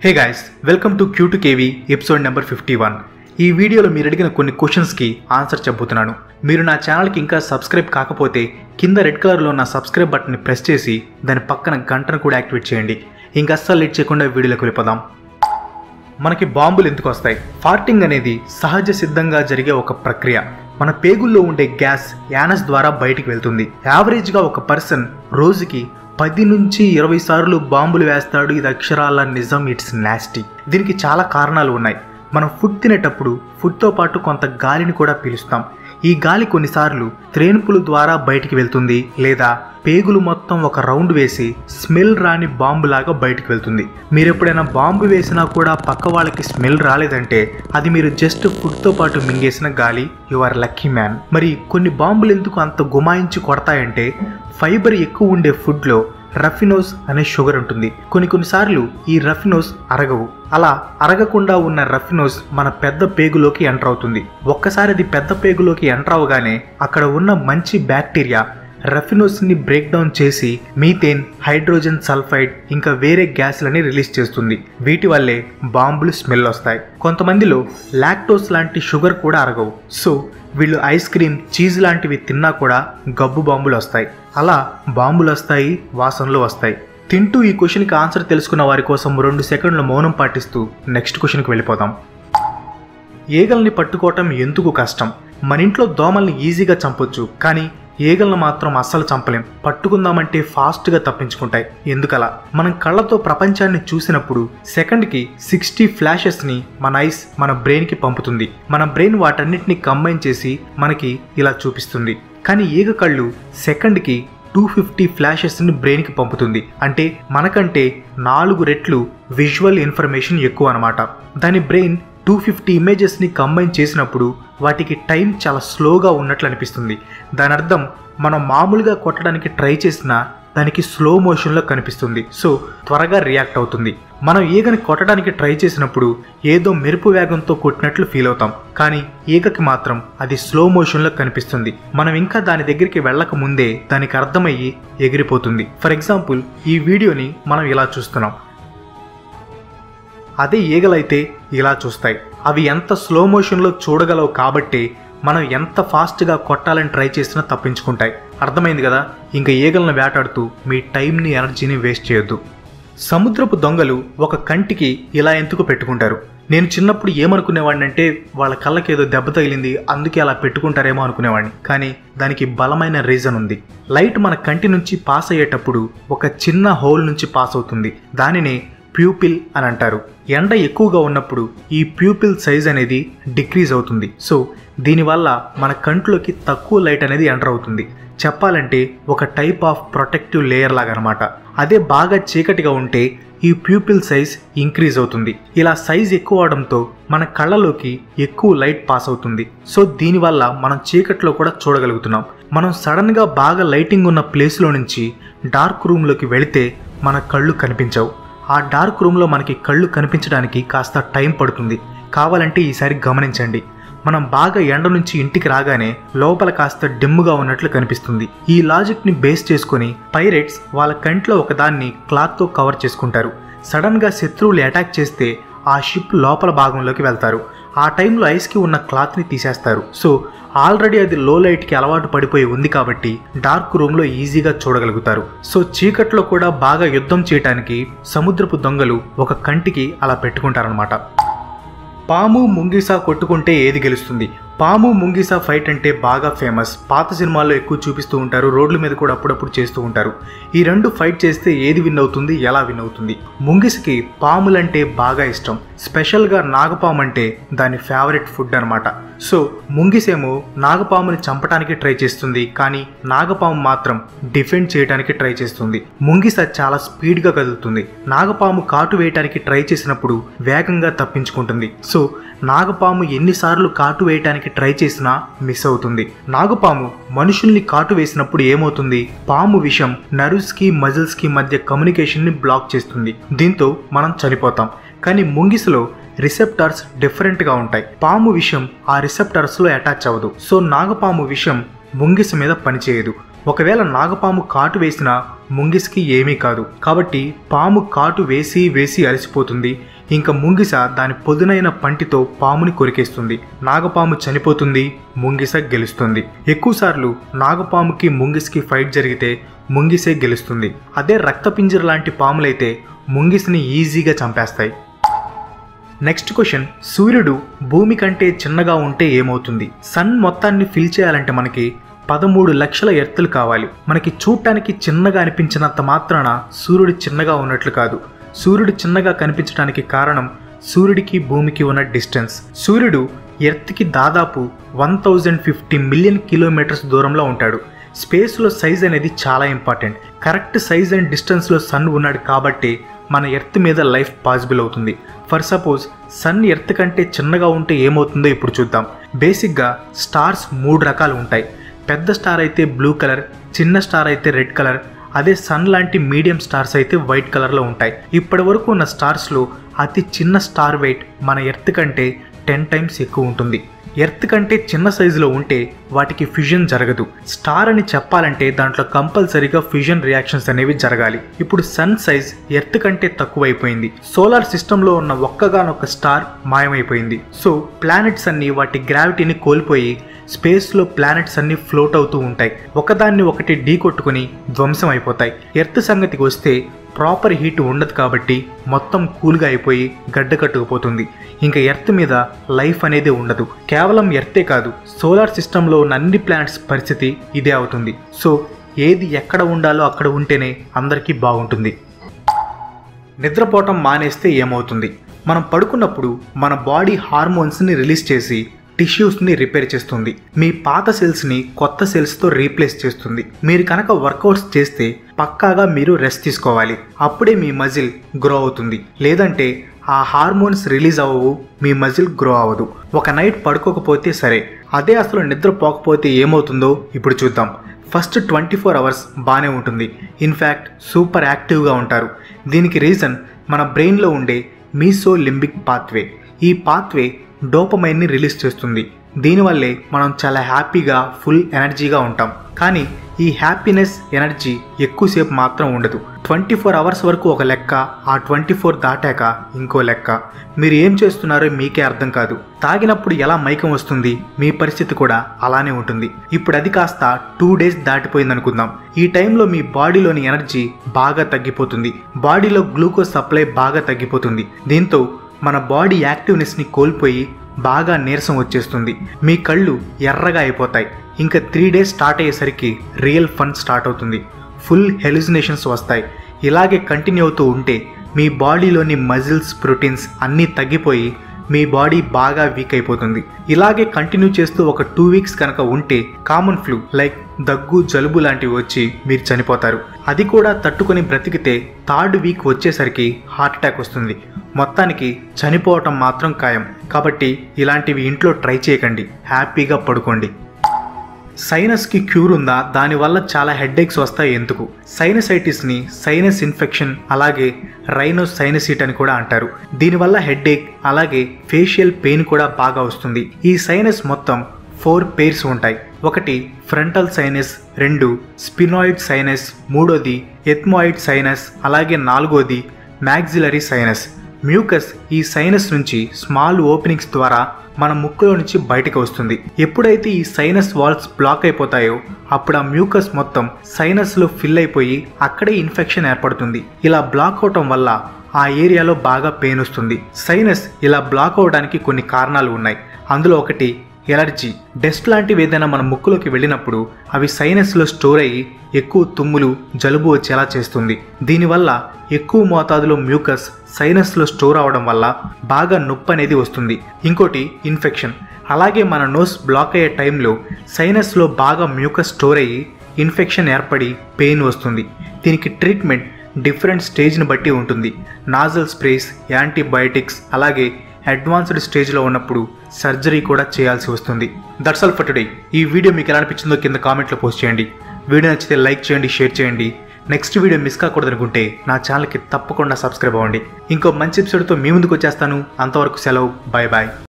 hey guys welcome to Q two KV episode number fifty one ఈ వీడియోలో మీరు అడిగిన కొన్ని క్వశ్చన్స్కి ఆన్సర్ చెప్పబోతున్నాను మీరు నా ఛానల్కి ఇంకా సబ్స్క్రైబ్ కాకపోతే కింద రెడ్ కలర్లో ఉన్న సబ్స్క్రైబ్ బటన్ని ప్రెస్ చేసి దాని పక్కన గంటను కూడా యాక్టివేట్ చేయండి ఇంకా అస్సలు లేట్ చేయకుండా వీడియోలోకి వెళ్ళిపోదాం మనకి బాంబులు ఎందుకు వస్తాయి ఫార్టింగ్ అనేది సహజ సిద్ధంగా జరిగే ఒక ప్రక్రియ మన పేగుల్లో ఉండే గ్యాస్ యానస్ ద్వారా బయటికి వెళ్తుంది యావరేజ్గా ఒక పర్సన్ రోజుకి పది నుంచి ఇరవై సార్లు బాంబులు వేస్తాడు ఇది అక్షరాల నిజం ఇట్స్ నాస్టీ దీనికి చాలా కారణాలు ఉన్నాయి మనం ఫుడ్ తినేటప్పుడు ఫుడ్తో పాటు కొంత గాలిని కూడా పీలుస్తాం ఈ గాలి కొన్నిసార్లు త్రేణుపుల ద్వారా బయటికి వెళ్తుంది లేదా పేగులు మొత్తం ఒక రౌండ్ వేసి స్మెల్ రాని బాంబు లాగా బయటికి వెళ్తుంది మీరు ఎప్పుడైనా బాంబు వేసినా కూడా పక్క వాళ్ళకి స్మెల్ రాలేదంటే అది మీరు జస్ట్ ఫుడ్తో పాటు మింగేసిన గాలి యు ఆర్ లక్కీ మ్యాన్ మరి కొన్ని బాంబులు ఎందుకు అంత గుమాయించి కొడతాయంటే ఫైబర్ ఎక్కువ ఉండే ఫుడ్లో రఫినోస్ అనే షుగర్ ఉంటుంది కొన్ని కొన్నిసార్లు ఈ రఫినోస్ అరగవు అలా అరగకుండా ఉన్న రఫినోస్ మన పెద్ద పేగులోకి ఎంటర్ అవుతుంది ఒక్కసారి అది పెద్ద పేగులోకి ఎంటర్ అవగానే అక్కడ ఉన్న మంచి బ్యాక్టీరియా రఫినోస్ని బ్రేక్ డౌన్ చేసి మీథేన్ హైడ్రోజన్ సల్ఫైడ్ ఇంకా వేరే గ్యాస్లని రిలీజ్ చేస్తుంది వీటి వల్లే బాంబులు స్మెల్ వస్తాయి కొంతమందిలో లాక్టోస్ లాంటి షుగర్ కూడా అరగవు సో వీళ్ళు ఐస్ క్రీమ్ చీజ్ లాంటివి తిన్నా కూడా గబ్బు బాంబులు వస్తాయి అలా బాంబులు వస్తాయి వాసనలు వస్తాయి తింటూ ఈ క్వశ్చన్కి ఆన్సర్ తెలుసుకున్న వారి కోసం రెండు సెకండ్ల మౌనం పాటిస్తూ నెక్స్ట్ క్వశ్చన్కి వెళ్ళిపోదాం ఈగల్ని పట్టుకోవటం ఎందుకు కష్టం మన ఇంట్లో దోమల్ని ఈజీగా చంపొచ్చు కానీ ఈగలను మాత్రం అస్సలు చంపలేం పట్టుకుందామంటే ఫాస్ట్గా తప్పించుకుంటాయి ఎందుకలా మనం కళ్ళతో ప్రపంచాన్ని చూసినప్పుడు సెకండ్కి సిక్స్టీ ఫ్లాషెస్ని మన ఐస్ మన బ్రెయిన్కి పంపుతుంది మన బ్రెయిన్ వాటన్నిటిని కంబైన్ చేసి మనకి ఇలా చూపిస్తుంది కానీ ఈగ కళ్ళు సెకండ్కి టూ ఫిఫ్టీ ఫ్లాషెస్ని బ్రెయిన్కి పంపుతుంది అంటే మనకంటే నాలుగు రెట్లు విజువల్ ఇన్ఫర్మేషన్ ఎక్కువ అనమాట దాని బ్రెయిన్ టూ ఫిఫ్టీ ఇమేజెస్ని కంబైన్ చేసినప్పుడు వాటికి టైం చాలా స్లోగా ఉన్నట్లు అనిపిస్తుంది దాని అర్థం మనం మామూలుగా కొట్టడానికి ట్రై చేసినా దానికి స్లో మోషన్లో కనిపిస్తుంది సో త్వరగా రియాక్ట్ అవుతుంది మనం ఈగని కొట్టడానికి ట్రై చేసినప్పుడు ఏదో మెరుపు వేగంతో కొట్టినట్లు ఫీల్ అవుతాం కానీ ఈగకి మాత్రం అది స్లో మోషన్లో కనిపిస్తుంది మనం ఇంకా దాని దగ్గరికి వెళ్ళక ముందే దానికి అర్థమయ్యి ఎగిరిపోతుంది ఫర్ ఎగ్జాంపుల్ ఈ వీడియోని మనం ఇలా చూస్తున్నాం అదే ఈగలైతే ఇలా చూస్తాయి అవి ఎంత స్లో మోషన్లో చూడగలవు కాబట్టి మనం ఎంత ఫాస్ట్గా కొట్టాలని ట్రై చేసినా తప్పించుకుంటాయి అర్థమైంది కదా ఇంకా ఈగలను వేటాడుతూ మీ టైంని ఎనర్జీని వేస్ట్ చేయొద్దు సముద్రపు దొంగలు ఒక కంటికి ఇలా ఎందుకు పెట్టుకుంటారు నేను చిన్నప్పుడు ఏమనుకునేవాడినంటే వాళ్ళ కళ్ళకి ఏదో దెబ్బ తగిలింది అందుకే అలా పెట్టుకుంటారేమో అనుకునేవాడిని కానీ దానికి బలమైన రీజన్ ఉంది లైట్ మన కంటి నుంచి పాస్ అయ్యేటప్పుడు ఒక చిన్న హోల్ నుంచి పాస్ అవుతుంది దానినే ప్యూపిల్ అని అంటారు ఎండ ఎక్కువగా ఉన్నప్పుడు ఈ ప్యూపిల్ సైజ్ అనేది డిక్రీజ్ అవుతుంది సో దీనివల్ల మన కంట్లోకి తక్కువ లైట్ అనేది ఎంటర్ అవుతుంది చెప్పాలంటే ఒక టైప్ ఆఫ్ ప్రొటెక్టివ్ లేయర్ లాగా అనమాట అదే బాగా చీకటిగా ఉంటే ఈ ప్యూపిల్ సైజ్ ఇంక్రీజ్ అవుతుంది ఇలా సైజ్ ఎక్కువ అవడంతో మన కళ్ళలోకి ఎక్కువ లైట్ పాస్ అవుతుంది సో దీనివల్ల మనం చీకట్లో కూడా చూడగలుగుతున్నాం మనం సడన్గా బాగా లైటింగ్ ఉన్న ప్లేస్లో నుంచి డార్క్ రూమ్లోకి వెళితే మన కళ్ళు కనిపించవు ఆ డార్క్ రూమ్లో మనకి కళ్ళు కనిపించడానికి కాస్త టైం పడుతుంది కావాలంటే ఈసారి గమనించండి మనం బాగా ఎండ నుంచి ఇంటికి రాగానే లోపల కాస్త డిమ్ముగా ఉన్నట్లు కనిపిస్తుంది ఈ లాజిక్ని బేస్ చేసుకొని పైరేట్స్ వాళ్ళ కంట్లో ఒకదాన్ని క్లాత్తో కవర్ చేసుకుంటారు సడన్గా శత్రువులు అటాక్ చేస్తే ఆ షిప్ లోపల భాగంలోకి వెళ్తారు ఆ టైంలో ఐస్కి ఉన్న క్లాత్ని తీసేస్తారు సో ఆల్రెడీ అది లో లైట్కి అలవాటు పడిపోయి ఉంది కాబట్టి డార్క్ రూమ్లో ఈజీగా చూడగలుగుతారు సో చీకట్లో కూడా బాగా యుద్ధం చేయడానికి సముద్రపు దొంగలు ఒక కంటికి అలా పెట్టుకుంటారనమాట పాము ముంగిసా కొట్టుకుంటే ఏది గెలుస్తుంది పాము ముంగిసా ఫైట్ అంటే బాగా ఫేమస్ పాత సినిమాల్లో ఎక్కువ చూపిస్తూ ఉంటారు రోడ్ల మీద కూడా అప్పుడప్పుడు చేస్తూ ఉంటారు ఈ రెండు ఫైట్ చేస్తే ఏది విన్ అవుతుంది ఎలా విన్ అవుతుంది ముంగిసకి పాములంటే బాగా ఇష్టం స్పెషల్గా నాగపాము అంటే దాని ఫేవరెట్ ఫుడ్ అనమాట సో ముంగిసేమో నాగపాముని చంపడానికి ట్రై చేస్తుంది కానీ నాగపాము మాత్రం డిఫెండ్ చేయడానికి ట్రై చేస్తుంది ముంగిస చాలా స్పీడ్గా కదులుతుంది నాగపాము కాటు వేయడానికి ట్రై చేసినప్పుడు వేగంగా తప్పించుకుంటుంది సో నాగపాము ఎన్నిసార్లు కాటు వేయటానికి ట్రై చేసినా మిస్ అవుతుంది నాగపాము మనుషుల్ని కాటు వేసినప్పుడు ఏమవుతుంది పాము విషం నర్వ్స్ కి మజిల్స్ కి మధ్య కమ్యూనికేషన్ ని బ్లాక్ చేస్తుంది దీంతో మనం చనిపోతాం కానీ ముంగిసలో రిసెప్టార్స్ డిఫరెంట్గా ఉంటాయి పాము విషం ఆ రిసెప్టార్స్లో అటాచ్ అవ్వదు సో నాగపాము విషం ముంగిస మీద పనిచేయదు ఒకవేళ నాగపాము కాటు వేసినా ముంగిసకి ఏమీ కాదు కాబట్టి పాము కాటు వేసి వేసి అలసిపోతుంది ఇంకా ముంగిస దాని పొదునైన పంటితో పాముని కొరికేస్తుంది నాగపాము చనిపోతుంది ముంగిస గెలుస్తుంది ఎక్కువసార్లు నాగపాముకి ముంగిసకి ఫైట్ జరిగితే ముంగిసే గెలుస్తుంది అదే రక్తపింజర లాంటి పాములైతే ముంగిసని ఈజీగా చంపేస్తాయి నెక్స్ట్ క్వశ్చన్ సూర్యుడు భూమి కంటే చిన్నగా ఉంటే ఏమవుతుంది సన్ మొత్తాన్ని ఫిల్ చేయాలంటే మనకి పదమూడు లక్షల ఎర్తులు కావాలి మనకి చూడటానికి చిన్నగా అనిపించినంత మాత్రాన సూర్యుడు చిన్నగా ఉన్నట్లు కాదు సూర్యుడు చిన్నగా కనిపించడానికి కారణం సూర్యుడికి భూమికి ఉన్న డిస్టెన్స్ సూర్యుడు ఎర్త్కి దాదాపు one thousand fifty million kilometres దూరంలో ఉంటాడు స్పేస్లో సైజ్ అనేది చాలా ఇంపార్టెంట్ కరెక్ట్ సైజ్ అండ్ డిస్టెన్స్లో సన్ ఉన్నాడు కాబట్టి మన ఎర్త్ మీద లైఫ్ పాసిబుల్ అవుతుంది ఫర్ సపోజ్ సన్ ఎర్త్ కంటే చిన్నగా ఉంటే ఏమవుతుందో ఇప్పుడు చూద్దాం బేసిక్గా స్టార్స్ మూడు రకాలు ఉంటాయి పెద్ద స్టార్ అయితే బ్లూ కలర్ చిన్న స్టార్ అయితే రెడ్ కలర్ అదే సన్ లాంటి మీడియం స్టార్స్ అయితే వైట్ కలర్లో ఉంటాయి ఇప్పటి వరకు ఉన్న స్టార్స్లో అతి చిన్న స్టార్ వెయిట్ మన ఎర్త్ కంటే టెన్ టైమ్స్ ఎక్కువ ఉంటుంది ఎర్త్ కంటే చిన్న సైజులో ఉంటే వాటికి ఫ్యూజన్ జరగదు స్టార్ అని చెప్పాలంటే దాంట్లో కంపల్సరీగా ఫ్యూజన్ రియాక్షన్స్ అనేవి జరగాలి ఇప్పుడు సన్ సైజ్ ఎర్త్ కంటే తక్కువైపోయింది సోలార్ సిస్టంలో ఉన్న ఒక్కగానొక్క స్టార్ మాయమైపోయింది సో ప్లానెట్స్ అన్ని వాటి గ్రావిటీని కోల్పోయి స్పేస్లో ప్లానెట్స్ అన్ని ఫ్లోట్ అవుతూ ఉంటాయి ఒకదాన్ని ఒకటి ఢీ కొట్టుకుని ధ్వంసం అయిపోతాయి ఎర్త్ సంగతికి వస్తే ప్రాపర్ హీట్ ఉండదు కాబట్టి మొత్తం కూల్గా అయిపోయి గడ్డ కట్టుకుపోతుంది ఇంకా ఎర్త్ మీద లైఫ్ అనేది ఉండదు కేవలం ఎర్తే కాదు సోలార్ సిస్టంలో ఉన్న అన్ని ప్లానెట్స్ పరిస్థితి ఇదే అవుతుంది సో ఏది ఎక్కడ ఉండాలో అక్కడ ఉంటేనే అందరికీ బాగుంటుంది నిద్రపోవటం మానేస్తే ఏమవుతుంది మనం పడుకున్నప్పుడు మన బాడీ హార్మోన్స్ని రిలీజ్ చేసి టిష్యూస్ని రిపేర్ చేస్తుంది మీ పాత సెల్స్ని కొత్త సెల్స్తో రీప్లేస్ చేస్తుంది మీరు కనుక వర్కౌట్స్ చేస్తే పక్కాగా మీరు రెస్ట్ తీసుకోవాలి అప్పుడే మీ మజిల్ గ్రో అవుతుంది లేదంటే ఆ హార్మోన్స్ రిలీజ్ అవ్వవు మీ మజిల్ గ్రో అవ్వదు ఒక నైట్ పడుకోకపోతే సరే అదే అసలు నిద్రపోకపోతే ఏమవుతుందో ఇప్పుడు చూద్దాం ఫస్ట్ ట్వంటీ ఫోర్ అవర్స్ బాగానే ఉంటుంది ఇన్ఫ్యాక్ట్ సూపర్ యాక్టివ్గా ఉంటారు దీనికి రీజన్ మన బ్రెయిన్లో ఉండే మీసో లింబిక్ పాత్వే ఈ పాత్వే డోపమైన్ని రిలీజ్ చేస్తుంది దీనివల్లే మనం చాలా హ్యాపీగా ఫుల్ ఎనర్జీగా ఉంటాం కానీ ఈ హ్యాపీనెస్ ఎనర్జీ ఎక్కువసేపు మాత్రం ఉండదు ట్వంటీ ఫోర్ అవర్స్ వరకు ఒక లెక్క ఆ ట్వంటీ ఫోర్ దాటాక ఇంకో లెక్క మీరు ఏం చేస్తున్నారో మీకే అర్థం కాదు తాగినప్పుడు ఎలా మైకం వస్తుంది మీ పరిస్థితి కూడా అలానే ఉంటుంది ఇప్పుడు అది కాస్త టూ డేస్ దాటిపోయింది అనుకుందాం ఈ టైంలో మీ బాడీలోని ఎనర్జీ బాగా తగ్గిపోతుంది బాడీలో గ్లూకోజ్ సప్లై బాగా తగ్గిపోతుంది దీంతో మన బాడీ యాక్టివ్నెస్ని కోల్పోయి బాగా నీరసం వచ్చేస్తుంది మీ కళ్ళు ఎర్రగా అయిపోతాయి ఇంకా త్రీ డేస్ స్టార్ట్ అయ్యేసరికి రియల్ ఫన్ స్టార్ట్ అవుతుంది ఫుల్ హెలిజినేషన్స్ వస్తాయి ఇలాగే కంటిన్యూ అవుతూ ఉంటే మీ బాడీలోని మజిల్స్ ప్రోటీన్స్ అన్నీ తగ్గిపోయి మీ బాడీ బాగా వీక్ అయిపోతుంది ఇలాగే కంటిన్యూ చేస్తూ ఒక టూ వీక్స్ కనుక ఉంటే కామన్ ఫ్లూ లైక్ దగ్గు జలుబు లాంటివి వచ్చి మీరు చనిపోతారు అది కూడా తట్టుకొని బ్రతికితే థర్డ్ వీక్ వచ్చేసరికి హార్ట్ అటాక్ వస్తుంది మొత్తానికి చనిపోవటం మాత్రం ఖాయం కాబట్టి ఇలాంటివి ఇంట్లో ట్రై చేయకండి హ్యాపీగా పడుకోండి సైనస్కి క్యూర్ ఉందా దానివల్ల చాలా హెడ్ఏక్స్ వస్తాయి ఎందుకు సైనసైటిస్ని సైనస్ ఇన్ఫెక్షన్ అలాగే రైనోస్ సైనసిట్ అని కూడా అంటారు దీనివల్ల హెడ్ఏక్ అలాగే ఫేషియల్ పెయిన్ కూడా బాగా వస్తుంది ఈ సైనస్ మొత్తం ఫోర్ పేర్స్ ఉంటాయి ఒకటి ఫ్రంటల్ సైనస్ రెండు స్పినాయిడ్ సైనస్ మూడోది ఎథ్మాయిడ్ సైనస్ అలాగే నాలుగోది మ్యాగ్జిలరీ సైనస్ మ్యూకస్ ఈ సైనస్ నుంచి స్మాల్ ఓపెనింగ్స్ ద్వారా మన ముక్కులో నుంచి బయటకు వస్తుంది ఎప్పుడైతే ఈ సైనస్ వాల్స్ బ్లాక్ అయిపోతాయో అప్పుడు ఆ మ్యూకస్ మొత్తం సైనస్లో ఫిల్ అయిపోయి అక్కడే ఇన్ఫెక్షన్ ఏర్పడుతుంది ఇలా బ్లాక్ అవటం వల్ల ఆ ఏరియాలో బాగా పెయిన్ వస్తుంది సైనస్ ఇలా బ్లాక్ అవడానికి కొన్ని కారణాలు ఉన్నాయి అందులో ఒకటి ఎలర్జీ డస్ట్ లాంటివి ఏదైనా మన ముక్కులోకి వెళ్ళినప్పుడు అవి సైనస్లో స్టోర్ అయ్యి ఎక్కువ తుమ్ములు జలుబు వచ్చేలా చేస్తుంది దీనివల్ల ఎక్కువ మోతాదులో మ్యూకస్ సైనస్లో స్టోర్ అవడం వల్ల బాగా నొప్పి అనేది వస్తుంది ఇంకోటి ఇన్ఫెక్షన్ అలాగే మన నోస్ బ్లాక్ అయ్యే టైంలో సైనస్లో బాగా మ్యూకస్ స్టోర్ అయ్యి ఇన్ఫెక్షన్ ఏర్పడి పెయిన్ వస్తుంది దీనికి ట్రీట్మెంట్ డిఫరెంట్ స్టేజ్ని బట్టి ఉంటుంది నాజల్ స్ప్రేస్ యాంటీబయాటిక్స్ అలాగే అడ్వాన్స్డ్ స్టేజ్లో ఉన్నప్పుడు సర్జరీ కూడా చేయాల్సి వస్తుంది దట్స్ ఆల్ ఫర్ టుడే ఈ వీడియో మీకు ఎలా అనిపించిందో కింద కామెంట్లో పోస్ట్ చేయండి వీడియో నచ్చితే లైక్ చేయండి షేర్ చేయండి నెక్స్ట్ వీడియో మిస్ కాకూడదనుకుంటే నా ఛానల్కి తప్పకుండా సబ్స్క్రైబ్ అవ్వండి ఇంకో మంచి ఎపిసోడ్తో మీ ముందుకు వచ్చేస్తాను అంతవరకు సెలవు బాయ్ బాయ్